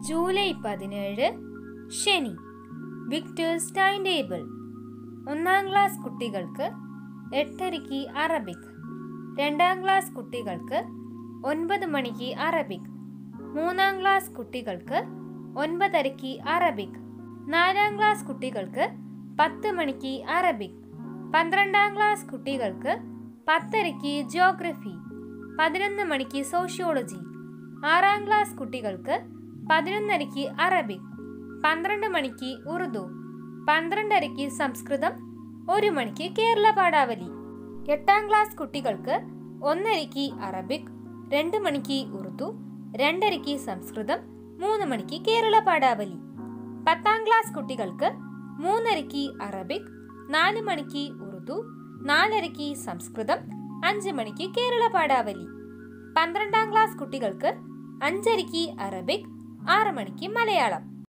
July പതിനേഴ് ശനി Victers time table ഒന്നാം ക്ലാസ് കുട്ടികൾക്ക് എട്ടരയ്ക്ക് അറബിക് രണ്ടാം ക്ലാസ് കുട്ടികൾക്ക് ഒൻപത് മണിക്ക് അറബിക് മൂന്നാം ക്ലാസ് കുട്ടികൾക്ക് ഒൻപതരയ്ക്ക് അറബിക് നാലാം ക്ലാസ് കുട്ടികൾക്ക് പത്ത് മണിക്ക് അറബിക് പന്ത്രണ്ടാം ക്ലാസ് കുട്ടികൾക്ക് പത്തരയ്ക്ക് ജോഗ്രഫി പതിനൊന്ന് മണിക്ക് സോഷ്യോളജി ആറാം ക്ലാസ് കുട്ടികൾക്ക് പതിനൊന്നരയ്ക്ക് അറബിക് പന്ത്രണ്ട് മണിക്ക് ഉറുദു പന്ത്രണ്ടരയ്ക്ക് സംസ്കൃതം ഒരു മണിക്ക് കേരള പാഠാവലി എട്ടാം ക്ലാസ് കുട്ടികൾക്ക് ഒന്നരയ്ക്ക് അറബിക് രണ്ട് മണിക്ക് ഉറുദു രണ്ടരയ്ക്ക് സംസ്കൃതം മൂന്ന് മണിക്ക് കേരള പാഠാവലി പത്താം ക്ലാസ് കുട്ടികൾക്ക് മൂന്നരയ്ക്ക് അറബിക് നാല് മണിക്ക് ഉറുദു നാലരയ്ക്ക് സംസ്കൃതം അഞ്ച് മണിക്ക് കേരള പാഠാവലി പന്ത്രണ്ടാം ക്ലാസ് കുട്ടികൾക്ക് അഞ്ചരയ്ക്ക് അറബിക് ആറ് മണിക്ക് മലയാളം